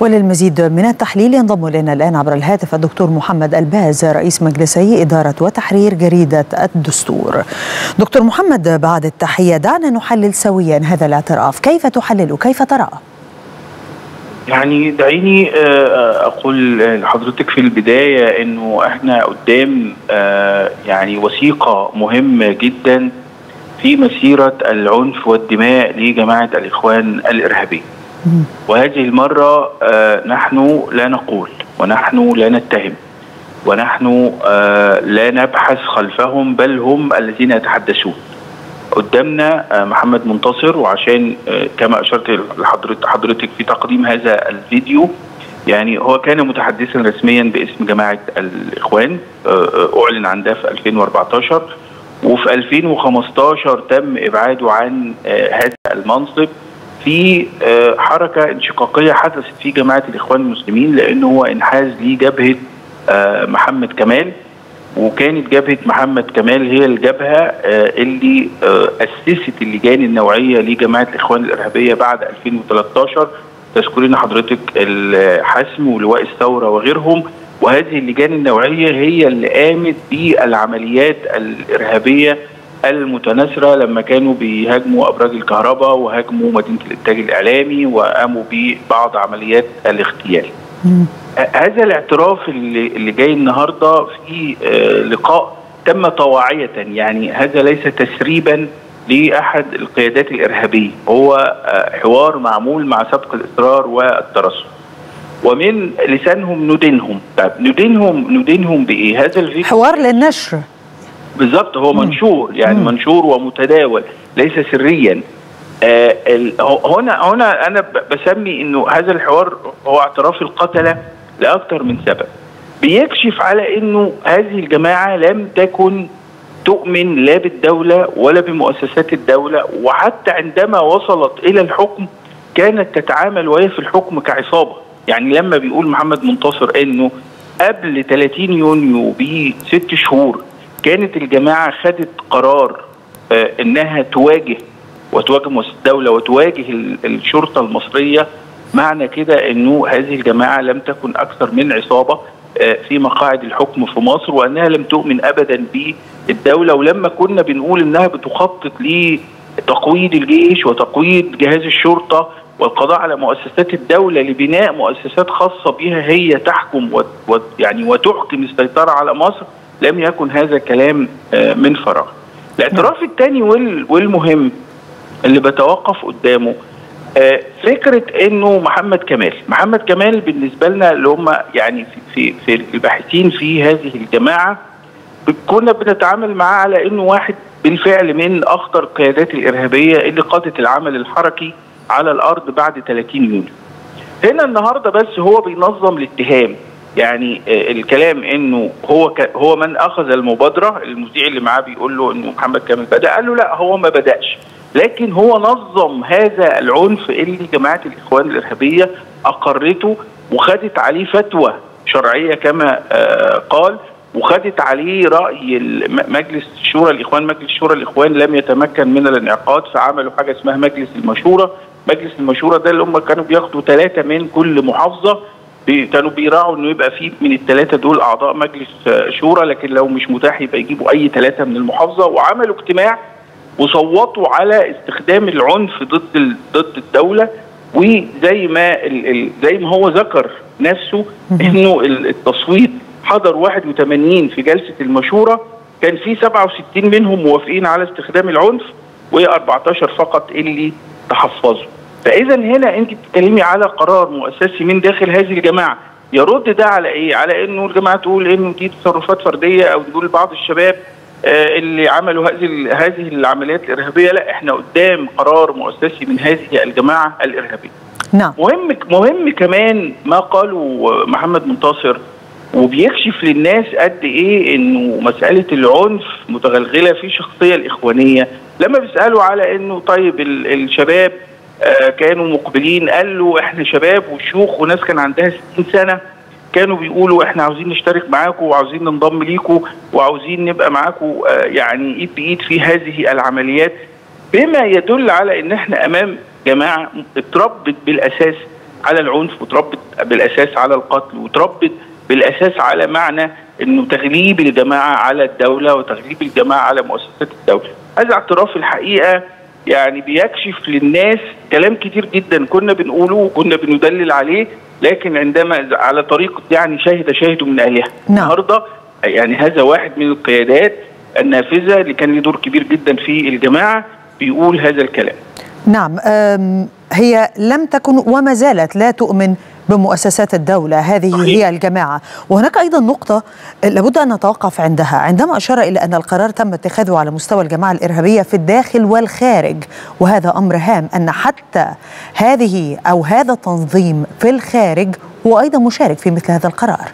وللمزيد من التحليل ينضم الينا الان عبر الهاتف الدكتور محمد الباز رئيس مجلسي اداره وتحرير جريده الدستور. دكتور محمد بعد التحيه دعنا نحلل سويا هذا الاعتراف، كيف تحلله؟ كيف تراه؟ يعني دعيني اقول لحضرتك في البدايه انه احنا قدام يعني وثيقه مهمه جدا في مسيره العنف والدماء لجماعه الاخوان الارهابيه. وهذه المره نحن لا نقول ونحن لا نتهم ونحن لا نبحث خلفهم بل هم الذين يتحدثون. قدامنا محمد منتصر وعشان كما اشرت لحضرتك حضرتك في تقديم هذا الفيديو يعني هو كان متحدثا رسميا باسم جماعه الاخوان اعلن عن ده في 2014 وفي 2015 تم ابعاده عن هذا المنصب في حركه انشقاقيه حدثت في جماعه الاخوان المسلمين لانه هو انحاز لجبهه محمد كمال وكانت جبهه محمد كمال هي الجبهه اللي اسست اللجان النوعيه لجماعه الاخوان الارهابيه بعد 2013 تذكرين حضرتك الحسم ولواء الثوره وغيرهم وهذه اللجان النوعيه هي اللي قامت بالعمليات الارهابيه المتناثره لما كانوا بيهاجموا ابراج الكهرباء وهاجموا مدينه الانتاج الاعلامي وقاموا ببعض عمليات الاغتيال. هذا الاعتراف اللي, اللي جاي النهارده في لقاء تم طواعيه يعني هذا ليس تسريبا لاحد القيادات الارهابيه هو حوار معمول مع سبق الاصرار والترصد ومن لسانهم ندينهم طب ندينهم ندينهم بايه هذا الفيديو حوار للنشر بالظبط هو منشور يعني مم. منشور ومتداول ليس سريا آه هنا هنا انا بسمي انه هذا الحوار هو اعتراف القتله لاكثر من سبب بيكشف على انه هذه الجماعه لم تكن تؤمن لا بالدوله ولا بمؤسسات الدوله وحتى عندما وصلت الى الحكم كانت تتعامل وهي في الحكم كعصابه يعني لما بيقول محمد منتصر انه قبل 30 يونيو بست شهور كانت الجماعه خدت قرار آه انها تواجه وتواجه مؤسسات الدوله وتواجه الشرطه المصريه معنى كده انه هذه الجماعه لم تكن اكثر من عصابه آه في مقاعد الحكم في مصر وانها لم تؤمن ابدا بالدوله ولما كنا بنقول انها بتخطط لتقويض الجيش وتقويض جهاز الشرطه والقضاء على مؤسسات الدوله لبناء مؤسسات خاصه بها هي تحكم و يعني وتحكم السيطره على مصر لم يكن هذا كلام آه من فراغ. الاعتراف الثاني والمهم اللي بتوقف قدامه آه فكره انه محمد كمال، محمد كمال بالنسبه لنا اللي هم يعني في في, في الباحثين في هذه الجماعه كنا بنتعامل معاه على انه واحد بالفعل من اخطر القيادات الارهابيه اللي قادت العمل الحركي على الارض بعد 30 يونيو. هنا النهارده بس هو بينظم الاتهام يعني آه الكلام انه هو هو من اخذ المبادره المذيع اللي معاه بيقول له انه محمد كامل بدا قال له لا هو ما بداش لكن هو نظم هذا العنف اللي جماعه الاخوان الارهابيه اقرته وخدت عليه فتوى شرعيه كما آه قال وخدت عليه راي مجلس شورى الاخوان مجلس شورى الاخوان لم يتمكن من الانعقاد فعملوا حاجه اسمها مجلس المشوره مجلس المشوره ده اللي هم كانوا بياخدوا ثلاثه من كل محافظه بي كانوا بيراعوا انه يبقى في من الثلاثه دول اعضاء مجلس شورى لكن لو مش متاح يبقى يجيبوا اي ثلاثه من المحافظه وعملوا اجتماع وصوتوا على استخدام العنف ضد ضد الدوله وزي ما ال ال زي ما هو ذكر نفسه انه التصويت حضر 81 في جلسه المشوره كان في 67 منهم موافقين على استخدام العنف و14 فقط اللي تحفظوا فاذا هنا انت بتتكلمي على قرار مؤسسي من داخل هذه الجماعه يرد ده على ايه؟ على انه الجماعه تقول انه دي تصرفات فرديه او تقول بعض الشباب آه اللي عملوا هذه هذه العمليات الارهابيه لا احنا قدام قرار مؤسسي من هذه الجماعه الارهابيه. نعم مهم مهم كمان ما قاله محمد منتصر وبيكشف للناس قد ايه انه مساله العنف متغلغله في الشخصيه الاخوانيه لما بيسالوا على انه طيب الشباب آه كانوا مقبلين قال له احنا شباب وشيوخ وناس كان عندها 60 سنه كانوا بيقولوا احنا عاوزين نشترك معاكم وعاوزين ننضم ليكم وعاوزين نبقى معاكم آه يعني ايد بايد في هذه العمليات بما يدل على ان احنا امام جماعه اتربت بالاساس على العنف وتربت بالاساس على القتل وتربت بالاساس على معنى انه تغليب الجماعه على الدوله وتغليب الجماعه على مؤسسات الدوله. هذا اعتراف الحقيقه يعني بيكشف للناس كلام كتير جدا كنا بنقوله وكنا بندلل عليه لكن عندما على طريقه يعني شاهد شاهد من اهلها. نعم. النهارده يعني هذا واحد من القيادات النافذه اللي كان له دور كبير جدا في الجماعه بيقول هذا الكلام. نعم أم، هي لم تكن وما زالت لا تؤمن بمؤسسات الدولة هذه صحيح. هي الجماعة وهناك أيضا نقطة لابد أن نتوقف عندها عندما أشار إلى أن القرار تم اتخاذه على مستوى الجماعة الإرهابية في الداخل والخارج وهذا أمر هام أن حتى هذه أو هذا التنظيم في الخارج هو أيضا مشارك في مثل هذا القرار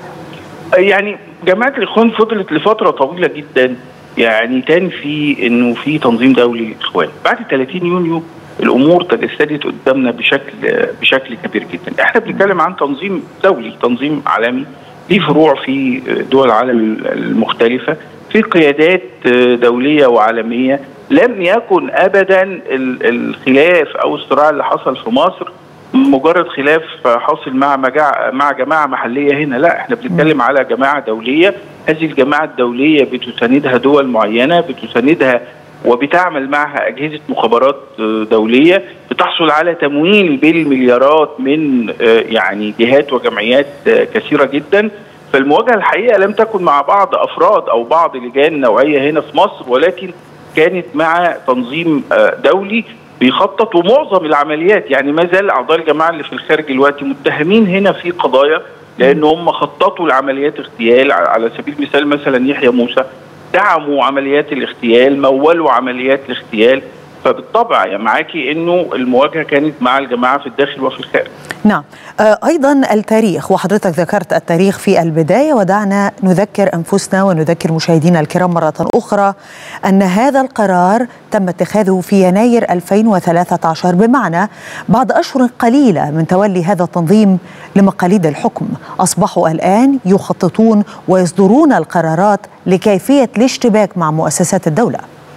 يعني جماعه الاخوان فضلت لفتره طويله جدا يعني تنفي انه في تنظيم دولي للاخوان بعد 30 يونيو الامور تجسدت قدامنا بشكل بشكل كبير جدا احنا بنتكلم عن تنظيم دولي تنظيم عالمي ليه فروع في دول العالم المختلفه في قيادات دوليه وعالميه لم يكن ابدا ال- الخلاف او الصراع اللي حصل في مصر مجرد خلاف حاصل مع مجا... مع جماعه محليه هنا لا احنا بنتكلم على جماعه دوليه هذه الجماعه الدوليه بتساندها دول معينه بتساندها وبتعمل معها اجهزه مخابرات آه، دوليه بتحصل على تمويل بالمليارات من آه، يعني جهات وجمعيات آه، كثيره جدا فالمواجهه الحقيقه لم تكن مع بعض افراد او بعض لجان نوعيه هنا في مصر ولكن كانت مع تنظيم آه، دولي بيخطط ومعظم العمليات يعني ما زال اعضاء الجماعه اللي في الخارج دلوقتي متهمين هنا في قضايا لان هم خططوا لعمليات اغتيال على سبيل المثال مثلا يحيى موسى دعموا عمليات الاغتيال مولوا عمليات الاغتيال فبالطبع يعني معاكي انه المواجهه كانت مع الجماعه في الداخل وفي الخارج نعم آه، أيضا التاريخ وحضرتك ذكرت التاريخ في البداية ودعنا نذكر أنفسنا ونذكر مشاهدينا الكرام مرة أخرى أن هذا القرار تم اتخاذه في يناير 2013 بمعنى بعد أشهر قليلة من تولي هذا التنظيم لمقاليد الحكم أصبحوا الآن يخططون ويصدرون القرارات لكيفية الاشتباك مع مؤسسات الدولة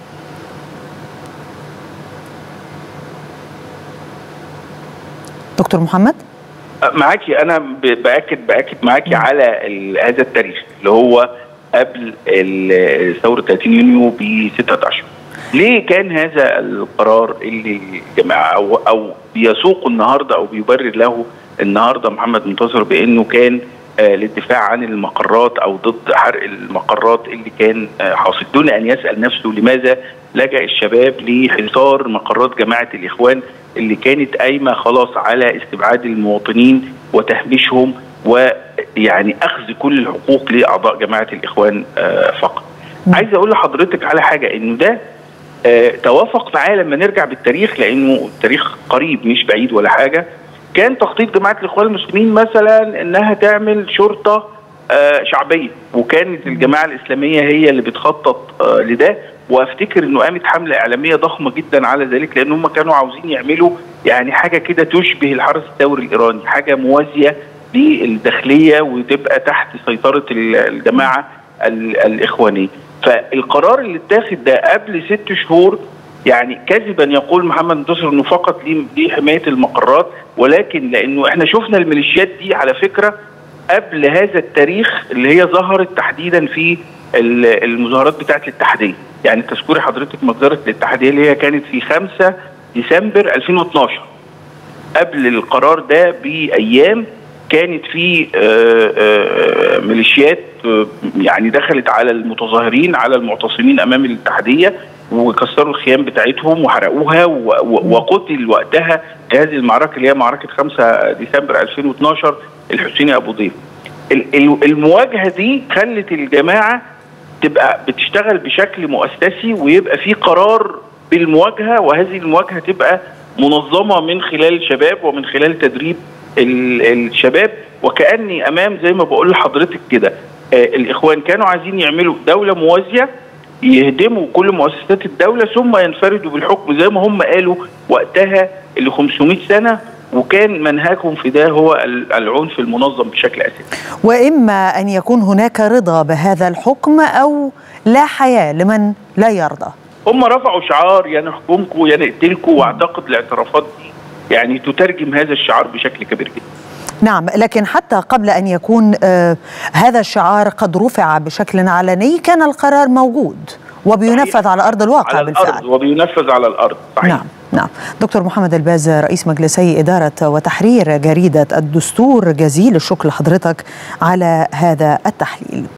دكتور محمد معاكي انا ب- باكد باكد معاكي على ال- هذا التاريخ اللي هو قبل ال- ثوره 30 يونيو بستة اشهر. ليه كان هذا القرار اللي الجماعه او او بيسوق النهارده او بيبرر له النهارده محمد منتصر بانه كان آه للدفاع عن المقرات او ضد حرق المقرات اللي كان آه حاصل دون ان يسال نفسه لماذا لجا الشباب لحصار مقرات جماعه الاخوان اللي كانت قايمه خلاص على استبعاد المواطنين وتهميشهم ويعني اخذ كل الحقوق لاعضاء جماعه الاخوان آه فقط. عايز اقول لحضرتك على حاجه انه ده آه توافق معايا لما نرجع بالتاريخ لانه التاريخ قريب مش بعيد ولا حاجه كان تخطيط جماعه الاخوان المسلمين مثلا انها تعمل شرطه آه شعبيه وكانت الجماعه الاسلاميه هي اللي بتخطط آه لده وافتكر انه قامت حمله اعلاميه ضخمه جدا على ذلك لان هم كانوا عاوزين يعملوا يعني حاجه كده تشبه الحرس الثوري الايراني حاجه موازيه للداخليه وتبقى تحت سيطره الجماعه الاخوانيه فالقرار اللي اتاخد ده قبل ست شهور يعني كذبا يقول محمد منتصر انه فقط لحمايه المقرات ولكن لانه احنا شفنا الميليشيات دي على فكره قبل هذا التاريخ اللي هي ظهرت تحديدا في المظاهرات بتاعه الاتحاديه يعني تذكري حضرتك مظاهره الاتحاديه اللي هي كانت في 5 ديسمبر 2012 قبل القرار ده بايام كانت في ميليشيات يعني دخلت على المتظاهرين على المعتصمين امام الاتحاديه وكسروا الخيام بتاعتهم وحرقوها وقتل وقتها في هذه المعركه اللي هي معركه 5 ديسمبر 2012 الحسيني ابو ضيف. المواجهه دي خلت الجماعه تبقى بتشتغل بشكل مؤسسي ويبقى في قرار بالمواجهه وهذه المواجهه تبقى منظمه من خلال الشباب ومن خلال تدريب الشباب وكاني امام زي ما بقول لحضرتك كده آه الاخوان كانوا عايزين يعملوا دوله موازيه يهدموا كل مؤسسات الدوله ثم ينفردوا بالحكم زي ما هم قالوا وقتها اللي 500 سنه وكان منهجهم في ده هو العنف المنظم بشكل اساسي. واما ان يكون هناك رضا بهذا الحكم او لا حياه لمن لا يرضى. هم رفعوا شعار يا نحكمكم يا نقتلكم واعتقد الاعترافات دي يعني تترجم هذا الشعار بشكل كبير جدا نعم لكن حتى قبل ان يكون آه هذا الشعار قد رفع بشكل علني كان القرار موجود وبينفذ صحيح. على ارض الواقع على بالفعل الأرض وبينفذ على الارض صحيح. نعم نعم دكتور محمد الباز رئيس مجلسي إدارة وتحرير جريدة الدستور جزيل الشكر لحضرتك على هذا التحليل